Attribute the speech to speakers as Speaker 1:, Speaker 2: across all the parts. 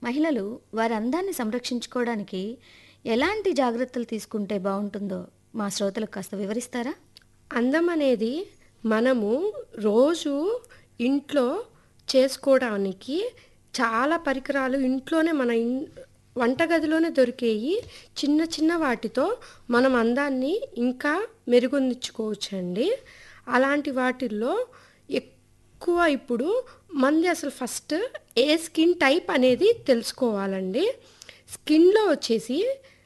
Speaker 1: మహిళలు వారి అందాన్ని సంరక్షించుకోవడానికి ఎలాంటి జాగ్రత్తలు తీసుకుంటే బాగుంటుందో మా శ్రోతలకు కాస్త వివరిస్తారా
Speaker 2: అందం అనేది మనము రోజు ఇంట్లో చేసుకోవడానికి చాలా పరికరాలు ఇంట్లోనే మన ఇన్ వంటగదిలోనే దొరికేవి చిన్న చిన్న వాటితో మనం అందాన్ని ఇంకా మెరుగుందించుకోవచ్చండి అలాంటి వాటిల్లో ఎక్కువ ఇప్పుడు మంది అసలు ఫస్ట్ ఏ స్కిన్ టైప్ అనేది తెలుసుకోవాలండి స్కిన్లో వచ్చేసి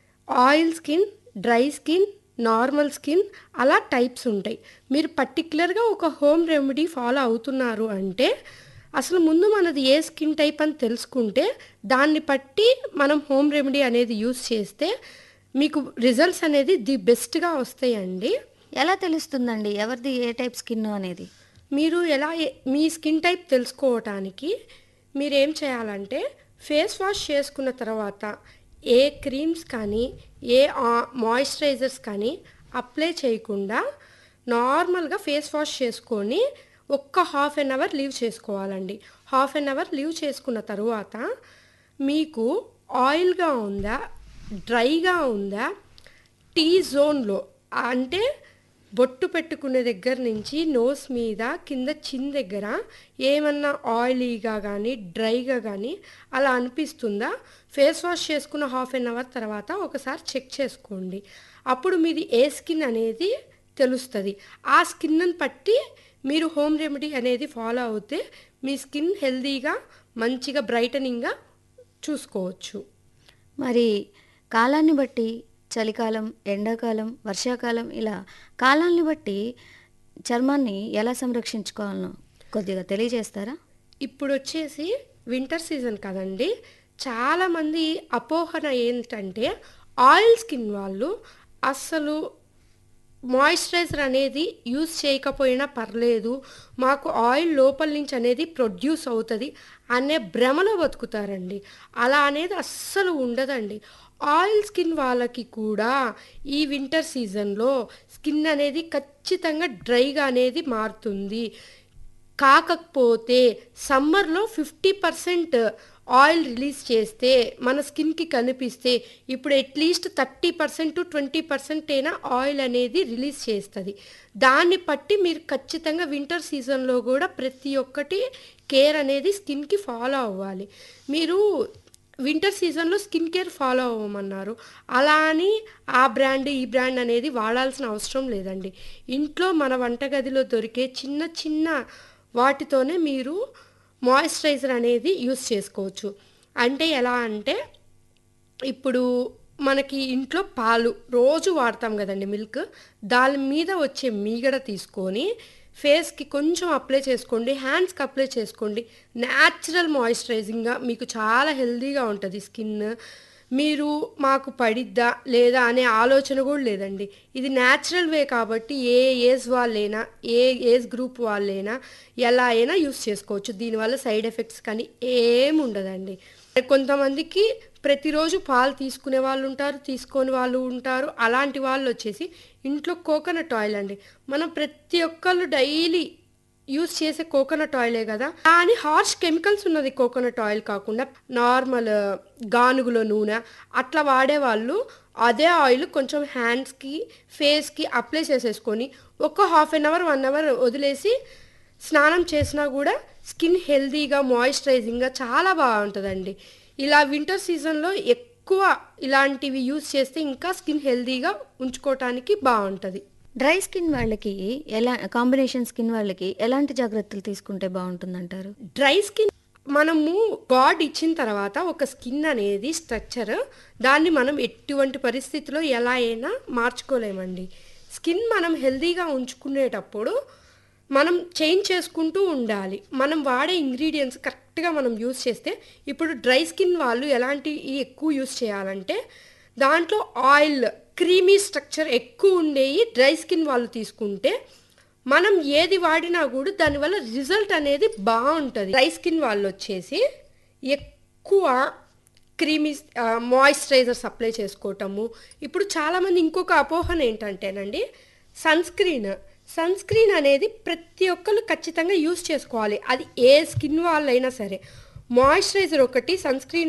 Speaker 2: oil skin dry skin normal skin అలా టైప్స్ ఉంటాయి మీరు పర్టికులర్గా ఒక హోమ్ రెమెడీ ఫాలో అవుతున్నారు అంటే అసలు ముందు మనది ఏ స్కిన్ టైప్ అని తెలుసుకుంటే దాన్ని బట్టి మనం హోమ్ రెమెడీ అనేది యూస్ చేస్తే మీకు రిజల్ట్స్ అనేది ది బెస్ట్గా వస్తాయండి
Speaker 1: ఎలా తెలుస్తుందండి ఎవరిది ఏ టైప్ స్కిన్ అనేది
Speaker 2: మీరు ఎలా ఏ- మీ స్కిన్ టైప్ తెలుసుకోవటానికి మీరు ఏం చేయాలంటే ఫేస్ వాష్ చేసుకున్న తర్వాత ఏ క్రీమ్స్ కానీ ఏ మాయిశ్చరైజర్స్ కానీ అప్లై చేయకుండా నార్మల్గా ఫేస్ వాష్ చేసుకొని ఒక్క హాఫ్ అన్ అవర్ లీవ్ చేసుకోవాలండి హాఫ్ అన్ అవర్ లీవ్ చేసుకున్న తర్వాత మీకు ఆయిల్గా ఉందా డ్రైగా ఉందా టీ జోన్లో అంటే బొట్టు పెట్టుకునే దగ్గర నుంచి నోస్ మీద కింద చిన్ దగ్గర ఏమన్నా ఆయిలీగా కానీ డ్రైగా కానీ అలా అనిపిస్తుందా ఫేస్ వాష్ చేసుకున్న హాఫ్ అన్ అవర్ తర్వాత ఒకసారి చెక్ చేసుకోండి అప్పుడు మీది ఏ స్కిన్ అనేది తెలుస్తుంది ఆ స్కిన్ని బట్టి మీరు హోమ్ రెమెడీ అనేది ఫాలో అవుతే మీ స్కిన్ హెల్దీగా మంచిగా బ్రైటనింగ్గా చూసుకోవచ్చు
Speaker 1: మరి కాలాన్ని బట్టి చలికాలం ఎండాకాలం వర్షాకాలం ఇలా కాలాన్ని బట్టి చర్మాన్ని ఎలా సంరక్షించుకోవాలనో కొద్దిగా తెలియజేస్తారా
Speaker 2: ఇప్పుడు వచ్చేసి వింటర్ సీజన్ కదండి చాలామంది అపోహన ఏంటంటే ఆయిల్ స్కిన్ వాళ్ళు అస్సలు మాయిశ్చరైజర్ అనేది యూస్ చేయకపోయినా పర్లేదు మాకు ఆయిల్ లోపల నుంచి అనేది ప్రొడ్యూస్ అవుతుంది అనే భ్రమలో బతుకుతారండి అలా అనేది అస్సలు ఉండదండి ఆయిల్ స్కిన్ వాళ్ళకి కూడా ఈ వింటర్ సీజన్లో స్కిన్ అనేది ఖచ్చితంగా డ్రైగా అనేది మారుతుంది కాకపోతే సమ్మర్లో ఫిఫ్టీ పర్సెంట్ ఆయిల్ రిలీజ్ చేస్తే మన స్కిన్కి కనిపిస్తే ఇప్పుడు at least thirty percent to twenty percent అయినా ఆయిల్ అనేది రిలీజ్ చేస్తుంది దాన్ని బట్టి మీరు ఖచ్చితంగా వింటర్ సీజన్లో కూడా ప్రతి ఒక్కటి కేర్ అనేది స్కిన్కి ఫాలో అవ్వాలి మీరు వింటర్ సీజన్లో స్కిన్ కేర్ ఫాలో అవ్వమన్నారు అలా అని ఆ బ్రాండ్ ఈ బ్రాండ్ అనేది వాడాల్సిన అవసరం లేదండి ఇంట్లో మన వంటగదిలో దొరికే చిన్న చిన్న వాటితోనే మీరు మాయిశ్చరైజర్ అనేది యూస్ చేసుకోవచ్చు అంటే ఎలా అంటే ఇప్పుడు మనకి ఇంట్లో పాలు రోజు వాడతాం కదండి మిల్క్ దాని మీద వచ్చే మీగడ తీసుకొని ఫేస్కి కొంచెం అప్లై చేసుకోండి హ్యాండ్స్కి అప్లై చేసుకోండి న్యాచురల్ మాయిశ్చరైజింగ్గా మీకు చాలా హెల్తీగా ఉంటుంది స్కిన్ మీరు మాకు పడిద్దా లేదా అనే ఆలోచన కూడా లేదండి ఇది న్యాచురల్ వే కాబట్టి ఏ ఏజ్ వాళ్ళైనా ఏ ఏజ్ గ్రూప్ వాళ్ళైనా ఎలా అయినా యూస్ చేసుకోవచ్చు దీనివల్ల సైడ్ ఎఫెక్ట్స్ కానీ ఏమి ఉండదండి కొంతమందికి ప్రతిరోజు పాలు తీసుకునే వాళ్ళు ఉంటారు తీసుకొని వాళ్ళు ఉంటారు అలాంటి వాళ్ళు వచ్చేసి ఇంట్లో కోకోనట్ ఆయిల్ అండి మనం ప్రతి ఒక్కళ్ళు డైలీ యూస్ చేసే కోకోనట్ ఆయిలే కదా కానీ హార్ష్ కెమికల్స్ ఉన్నది కోకోనట్ ఆయిల్ కాకుండా నార్మల్ గానుగుల నూనె అట్లా వాడేవాళ్ళు అదే ఆయిల్ కొంచెం హ్యాండ్స్కి ఫేస్కి అప్లై చేసేసుకొని ఒక half an hour one hour వదిలేసి స్నానం చేసినా కూడా స్కిన్ హెల్తీగా మాయిశ్చరైజింగ్గా చాలా బాగుంటుందండి ఇలా వింటర్ సీజన్లో ఎక్కువ ఇలాంటివి యూస్ చేస్తే ఇంకా స్కిన్ హెల్తీగా ఉంచుకోవటానికి బాగుంటుంది
Speaker 1: డ్రై స్కిన్ వాళ్ళకి ఎలా కాంబినేషన్ స్కిన్ వాళ్ళకి ఎలాంటి జాగ్రత్తలు తీసుకుంటే బాగుంటుందంటారు
Speaker 2: డ్రై స్కిన్ మనము గాడ్ ఇచ్చిన తర్వాత ఒక స్కిన్ అనేది స్ట్రక్చర్ దాన్ని మనం ఎటువంటి పరిస్థితిలో ఎలా అయినా మార్చుకోలేమండి స్కిన్ మనం హెల్తీగా ఉంచుకునేటప్పుడు మనం చేంజ్ చేసుకుంటూ ఉండాలి మనం వాడే ఇంగ్రీడియంట్స్ కరెక్ట్గా మనం యూస్ చేస్తే ఇప్పుడు డ్రై స్కిన్ వాళ్ళు ఎలాంటి ఎక్కువ యూస్ చేయాలంటే దాంట్లో ఆయిల్ క్రీమీ స్ట్రక్చర్ ఎక్కువ ఉండేవి డ్రై స్కిన్ వాళ్ళు తీసుకుంటే మనం ఏది వాడినా కూడా దానివల్ల రిజల్ట్ అనేది బాగుంటుంది డ్రై స్కిన్ వాళ్ళు వచ్చేసి ఎక్కువ క్రీమీ మాయిశ్చరైజర్స్ అప్లై చేసుకోవటము ఇప్పుడు చాలామంది ఇంకొక అపోహన ఏంటంటేనండి సన్ స్క్రీన్ సన్ స్క్రీన్ అనేది ప్రతి ఒక్కరు ఖచ్చితంగా యూస్ చేసుకోవాలి అది ఏ స్కిన్ వాళ్ళైనా సరే మాయిశ్చరైజర్ ఒకటి సన్ స్క్రీన్